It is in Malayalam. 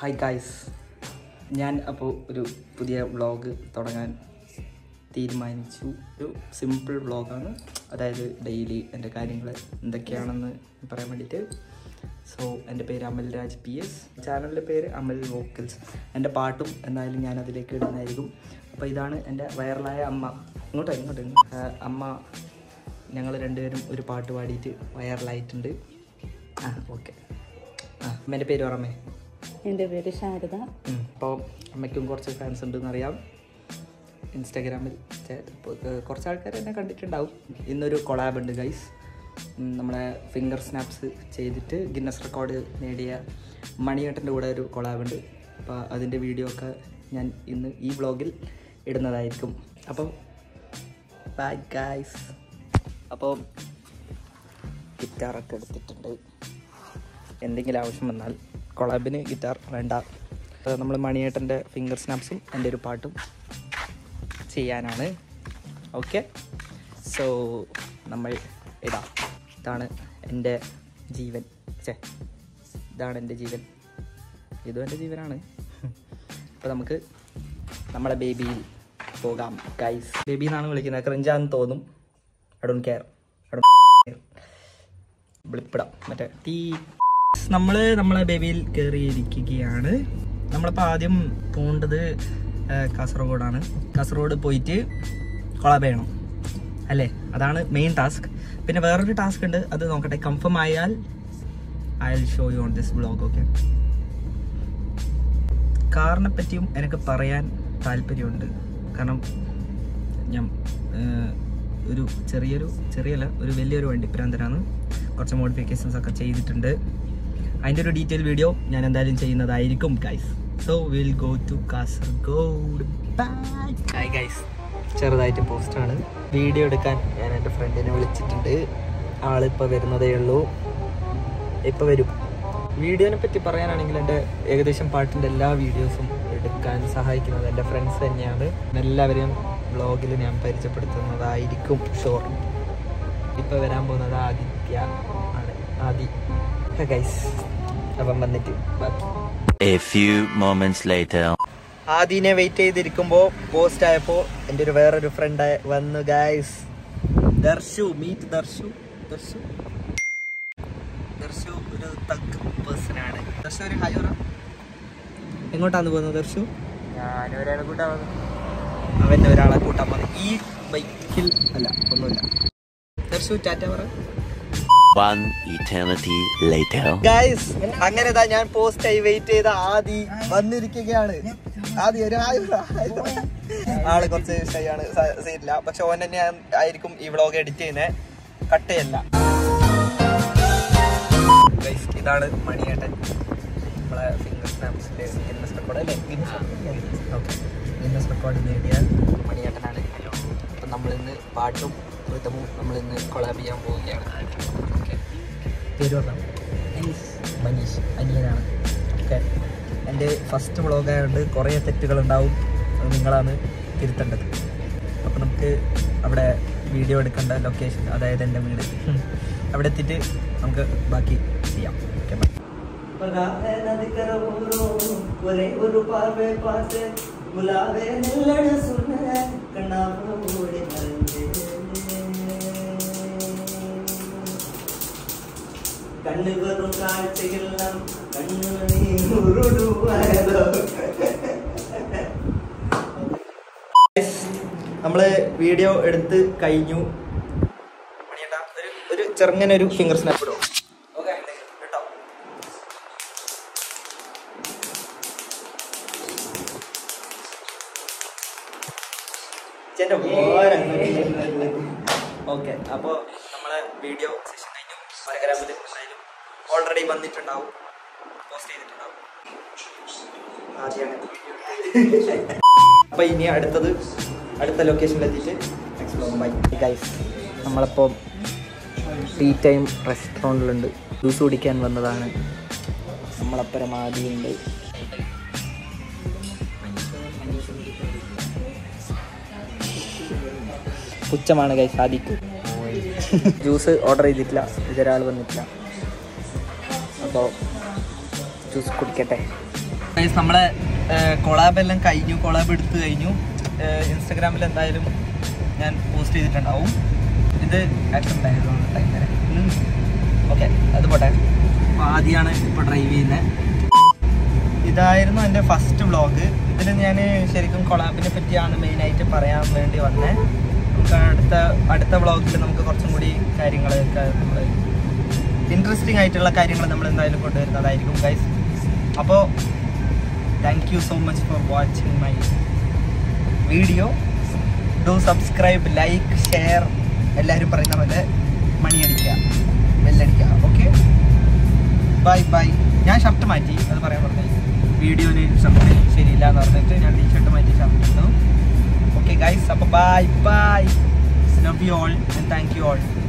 ഹായ് ഗായ്സ് ഞാൻ അപ്പോൾ ഒരു പുതിയ വ്ളോഗ് തുടങ്ങാൻ തീരുമാനിച്ചു ഒരു സിമ്പിൾ വ്ളോഗാണ് അതായത് ഡെയിലി എൻ്റെ കാര്യങ്ങൾ എന്തൊക്കെയാണെന്ന് പറയാൻ വേണ്ടിയിട്ട് സോ എൻ്റെ പേര് അമൽ രാജ് പി എസ് ചാനലിൻ്റെ പേര് അമൽ വോക്കൽസ് എൻ്റെ പാട്ടും എന്തായാലും ഞാൻ അതിലേക്ക് ഇടുന്നതായിരിക്കും അപ്പോൾ ഇതാണ് എൻ്റെ വൈറലായ അമ്മ ഇങ്ങോട്ടോ ഇങ്ങോട്ടോ ആ, അമ്മ ഞങ്ങൾ രണ്ടുപേരും ഒരു പാട്ട് പാടിയിട്ട് വൈറലായിട്ടുണ്ട് ആ ഓക്കെ ആ അമ്മേൻ്റെ പേര് പറമേ എൻ്റെ പേര് ശാരദ അപ്പോൾ അമ്മയ്ക്കും കുറച്ച് ഫാൻസ് ഉണ്ടെന്ന് അറിയാം ഇൻസ്റ്റാഗ്രാമിൽ ചെ- ഇപ്പൊ, ഏർ, കുറച്ച് ആൾക്കാർ എന്നെ കണ്ടിട്ടുണ്ടാവും ഇന്നൊരു കൊളാബ് ഉണ്ട് ഗൈസ് നമ്മളെ ഫിംഗർ സ്നാപ്സ് ചെയ്തിട്ട് ഗിന്നസ് റെക്കോർഡ് നേടിയ മണിയേട്ടൻ്റെ കൂടെ ഒരു കൊളാബ് ഉണ്ട് അപ്പോൾ അതിൻ്റെ വീഡിയോ ഒക്കെ ഞാൻ ഇന്ന് ഈ വ്ളോഗിൽ ഇടുന്നതായിരിക്കും അപ്പോൾ ബൈ ഗൈസ് അപ്പോൾ ഗിറ്റാറൊക്കെ എടുത്തിട്ടുണ്ട് എന്തെങ്കിലും ആവശ്യം വന്നാൽ കൊളാബിന് ഗിറ്റാർ വേണ്ട നമ്മൾ മണിയേട്ടൻ്റെ ഫിംഗർ സ്നാപ്സും എൻ്റെ ഒരു പാട്ടും ചെയ്യാനാണ് ഓക്കെ സോ നമ്മൾ ഇടാം ഇതാണ് എൻ്റെ ജീവൻ ചേ ഇതാണ് എൻ്റെ ജീവൻ ഇതും എൻ്റെ ജീവനാണ് അപ്പോൾ നമുക്ക് നമ്മളെ ബേബിയിൽ പോകാം ഗൈസ് ബേബി എന്നാണ് വിളിക്കുന്നത് ക്രിഞ്ചാന്ന് തോന്നും I don't care I don't വിളിപ്പിടാം മറ്റേ തീ നമ്മൾ നമ്മളെ ബേബിയിൽ കയറിയിരിക്കുകയാണ് നമ്മളിപ്പോൾ ആദ്യം പോകേണ്ടത് ആ, കാസർഗോഡാണ് കാസർഗോഡ് പോയിട്ട് കൊളാബ് ചെയ്യണം അല്ലേ അതാണ് മെയിൻ ടാസ്ക് പിന്നെ വേറൊരു ടാസ്ക് ഉണ്ട് അത് നോക്കട്ടെ കൺഫേം ആയാൽ I will show you on this blog okay കാറിനെ പറ്റിയും എനിക്ക് പറയാൻ താല്പര്യമുണ്ട് കാരണം ഞാൻ ഏഹ്, ഒരു ചെറിയൊരു ചെറിയല്ല ഒരു വലിയൊരു വണ്ടി പ്രാന്തരാണ് കുറച്ച് മോഡിഫിക്കേഷൻസ് ഒക്കെ ചെയ്തിട്ടുണ്ട് അതിൻ്റെ ഒരു ഡീറ്റെയിൽ വീഡിയോ ഞാൻ എന്തായാലും ചെയ്യുന്നതായിരിക്കും guys so will go to Kasaragod hi guys ചെറുതായിട്ട് പോസ്റ്റാണ് വീഡിയോ എടുക്കാൻ ഞാൻ എൻ്റെ ഫ്രണ്ടിനെ വിളിച്ചിട്ടുണ്ട് ആളിപ്പോൾ വരുന്നതേ ഉള്ളൂ ഇപ്പോൾ വരും വീഡിയോനെ പറ്റി പറയാനാണെങ്കിൽ എൻ്റെ ഏകദേശം പാട്ടിൻ്റെ എല്ലാ വീഡിയോസും എടുക്കാൻ സഹായിക്കുന്നത് എൻ്റെ ഫ്രണ്ട്സ് തന്നെയാണ് എല്ലാവരെയും വ്ളോഗിൽ ഞാൻ പരിചയപ്പെടുത്തുന്നതായിരിക്കും ഷോർ ഇപ്പോൾ വരാൻ പോകുന്നത് ആദിത്യ ആണ് ആദി ഗൈസ് അപ്പം വന്നിട്ട് ബാക്കി A few moments later. ആദിനെ വെയിറ്റ് ചെയ്തിരിക്കുമ്പോൾ പോസ്റ്റ് ആയപ്പോൾ എൻ്റെ ഒരു വേറൊരു ഫ്രണ്ട് വന്നു ഗൈസ് ദർശു മീറ്റ് ദർശു ദർശു ദർശു ഒരു തഗ് പേഴ്സൺ ആണ് ദർശു ഒരു ഹായ് പറ എങ്ങോട്ടാണ് പോകുന്നത് ദർശു ഞാനൊരാളെ കൂട്ടാൻ അവൻ ഒരാളെ കൂട്ടാൻ പോകുന്നത് ഈ ബൈക്കിൽ അല്ല ഒന്നുമില്ല ദർശു ടാറ്റ പറ One eternity later. ഗൈസ് അങ്ങനെ ദാ ഞാൻ പോസ്റ്റ് ആയി വെയിറ്റ് ചെയ്ത ആദി വന്നിരിക്കുകയാണ് ആദി ഒരു ഹായ് പറ, ഹായ് പറ. ആള് കുറച്ച് ഷൈ ആണ് സീറ്റില്ല പക്ഷെ ഓൻ തന്നെ ആയിരിക്കും ഈ വ്ളോഗ് എഡിറ്റ് ചെയ്യുന്നത് കട്ട് ചെയ്യല്ല ഗൈസ് ഇതാണ് മണിയേട്ടൻ നമ്മളെ ഫിംഗർ സ്നാപ്സിന്റെ ഗിന്നസ് റെക്കോർഡ് അല്ലേ ഓക്കെ ഗിന്നസ് റെക്കോർഡ് നേടിയ മണിയേട്ടനാണ് അപ്പം നമ്മളിന്ന് പാട്ടും ഋതമും നമ്മളിന്ന് കൊളാബ് ചെയ്യാൻ പോവുകയാണ് ഓക്കെ പേര് പറഞ്ഞാൽ മനീഷ് അനിയനാണ് ഓക്കെ എൻ്റെ ഫസ്റ്റ് വ്ളോഗായതുകൊണ്ട് കുറേ തെറ്റുകളുണ്ടാവും അത് നിങ്ങളാണ് തിരുത്തേണ്ടത് അപ്പോൾ നമുക്ക് അവിടെ വീഡിയോ എടുക്കേണ്ട ലൊക്കേഷൻ അതായത് എൻ്റെ വീട് അവിടെ എത്തിയിട്ട് നമുക്ക് ബാക്കി ചെയ്യാം ഓക്കെ ബൈ ഒരേ ഒരു പാർവേ പാട്ട് ഗുലാബേ നെല്ലണ സുന്ന കണ്ണാപ്പോടെ കണ്ണു വെറും കാഴ്ചയെല്ലാം കണ്ണു നമ്മള് വീഡിയോ എടുത്ത് കഴിഞ്ഞു മണിയേട്ടാ, ഒരു ഒരു ചെറുങ്ങനെ ഒരു ഫിംഗർ സ്നാപ്പ് ഇടും ഓക്കെ കേട്ടോ ഓക്കെ അപ്പോൾ നമ്മളെ വീഡിയോ സെഷൻ കഴിഞ്ഞു പരഗ്രാമത്തിൽ എന്തായാലും ഓൾറെഡി വന്നിട്ടുണ്ടാവും പോസ്റ്റ് ചെയ്തിട്ടുണ്ടാവും ആദ്യമാണ് അപ്പോൾ ഇനി അടുത്തത് അടുത്ത ലൊക്കേഷനിലെത്തിയിട്ട് എക്സ്പ്ലോർ ബൈ ഗൈസ് നമ്മളിപ്പോൾ ടീ ടൈം റെസ്റ്റോറൻറ്റിലുണ്ട് ജ്യൂസ് കുടിക്കാൻ വന്നതാണ് നമ്മളപ്പുറം ആദ്യമുണ്ട് പുച്ഛമാണ് ഗൈസ് ആദിക്ക് ജ്യൂസ് ഓർഡർ ചെയ്തിട്ടില്ല ഇതൊരാൾ വന്നിട്ടില്ല അപ്പോൾ ജ്യൂസ് കുടിക്കട്ടെ ഗൈസ് നമ്മളെ കൊളാബ് എല്ലാം കഴിഞ്ഞു കൊളാബ് എടുത്തു കഴിഞ്ഞു ഇൻസ്റ്റഗ്രാമിൽ എന്തായാലും ഞാൻ പോസ്റ്റ് ചെയ്തിട്ടുണ്ടാവും ഇത് ആക്ഷൻ ഉണ്ടായിരുന്നു ടൈം വരെ ഓക്കെ അത് പോട്ടെ അപ്പോൾ ആദ്യമാണ് ഇപ്പോൾ ഡ്രൈവ് ചെയ്യുന്നത് ഇതായിരുന്നു എൻ്റെ ഫസ്റ്റ് വ്ളോഗ് ഇതിൽ ഞാൻ ശരിക്കും കൊളാബിനെ പറ്റിയാണ് മെയിനായിട്ട് പറയാൻ വേണ്ടി വന്നത് നമുക്ക് അടുത്ത അടുത്ത വ്ളോഗിൽ നമുക്ക് കുറച്ചും കൂടി കാര്യങ്ങളൊക്കെ നമ്മൾ ഇൻട്രസ്റ്റിംഗ് ആയിട്ടുള്ള കാര്യങ്ങൾ നമ്മൾ എന്തായാലും കൊണ്ടുവരുന്നതായിരിക്കും ഗൈസ് അപ്പോൾ thank you so much for watching my video do subscribe like share എല്ലാവരും പറയുന്ന പോലെ മണിയടിക്കുക ബെല്ലടിക്കുക ഓക്കെ ബൈ ബൈ ഞാൻ ഷർട്ട് മാറ്റി അത് പറയാൻ പറഞ്ഞു വീഡിയോയിൽ ഷർട്ട് ശരിയില്ല എന്ന് പറഞ്ഞിട്ട് ഞാൻ ടീ ഷർട്ട് മാറ്റി ഷർട്ട് ഇട്ടു ഓക്കെ ഗൈസ് അപ്പോൾ bye bye love you all and thank you all